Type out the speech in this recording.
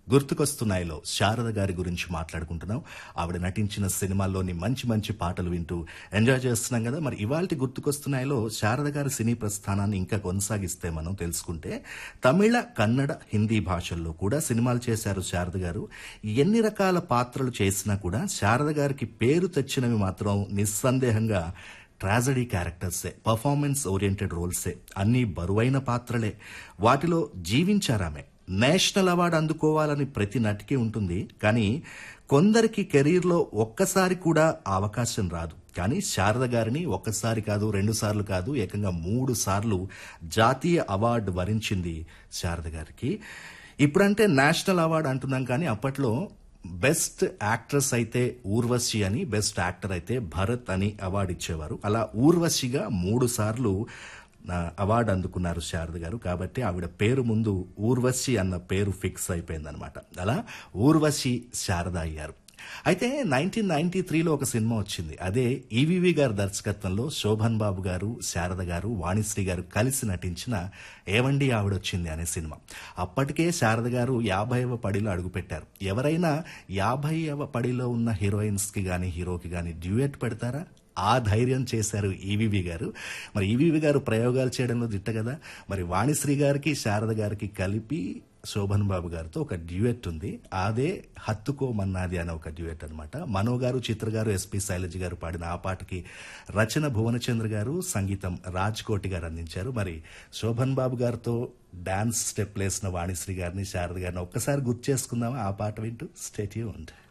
గుర్తుకొస్తున్నాయిలో శారద గారి గురించి మాట్లాడుకుంటున్నాం ఆవిడ నటించిన సినిమాల్లోని మంచి మంచి పాటలు వింటూ ఎంజాయ్ చేస్తున్నాం కదా మరి ఇవాళ గుర్తుకొస్తున్నాయిలో శారద గారి సినీ ప్రస్థానాన్ని ఇంకా కొనసాగిస్తే మనం తెలుసుకుంటే తమిళ కన్నడ హిందీ భాషల్లో కూడా సినిమాలు చేశారు శారద గారు ఎన్ని రకాల పాత్రలు చేసినా కూడా శారద గారికి పేరు తెచ్చినవి మాత్రం నిస్సందేహంగా ట్రాజడీ క్యారెక్టర్సే పర్ఫార్మెన్స్ ఓరియంటెడ్ రోల్సే అన్నీ బరువైన పాత్రలే వాటిలో జీవించారామె నేషనల్ అవార్డు అందుకోవాలని ప్రతి నటికి ఉంటుంది కానీ కొందరికి కెరీర్లో ఒక్కసారి కూడా ఆ అవకాశం రాదు కానీ శారద గారిని ఒక్కసారి కాదు రెండు సార్లు కాదు ఏకంగా మూడు సార్లు జాతీయ అవార్డు వరించింది శారద గారికి ఇప్పుడంటే నేషనల్ అవార్డు అంటున్నాం కానీ అప్పట్లో బెస్ట్ యాక్ట్రెస్ అయితే ఊర్వశి అని బెస్ట్ యాక్టర్ అయితే భరత్ అని అవార్డు ఇచ్చేవారు అలా ఊర్వశిగా మూడు సార్లు ఆ, అవార్డు అందుకున్నారు శారద గారు కాబట్టి ఆవిడ పేరు ముందు ఊర్వశి అన్న పేరు ఫిక్స్ అయిపోయిందనమాట అలా ఊర్వశి శారద అయ్యారు అయితే నైన్టీన్ నైన్టీ త్రీలో ఒక సినిమా వచ్చింది అదే ఈవీవి గారి దర్శకత్వంలో శోభన్ బాబు గారు శారద గారు వాణిశ్రీ గారు కలిసి నటించిన ఏవండి ఆవిడొచ్చింది అనే సినిమా అప్పటికే శారద గారు యాభైవ పడిలో అడుగుపెట్టారు ఎవరైనా యాభైవ పడిలో ఉన్న హీరోయిన్స్ కి గాని హీరోకి గాని డ్యూయట్ పెడతారా ఆ ధైర్యం చేశారు ఈవీవి గారు మరి ఈవీవి గారు ప్రయోగాలు చేయడంలో దిట్ట కదా మరి వాణిశ్రీ గారికి శారద గారికి కలిపి శోభన్ బాబు గారితో ఒక డ్యూయట్ ఉంది అదే హత్తుకో మన్నాది అనే ఒక డ్యూయట్ అనమాట మనో గారు చిత్ర గారు ఎస్పి శైలజ్ గారు పాడిన ఆ పాటకి రచన భువనచంద్ర గారు సంగీతం రాజ్ కోటి గారు అందించారు మరి శోభన్ బాబు గారితో డాన్స్ స్టెప్ వేసిన వాణిశ్రీ గారిని శారద గారిని ఒక్కసారి గుర్తు చేసుకుందామా ఆ పాట వింటూ స్టేట్యూన్డ్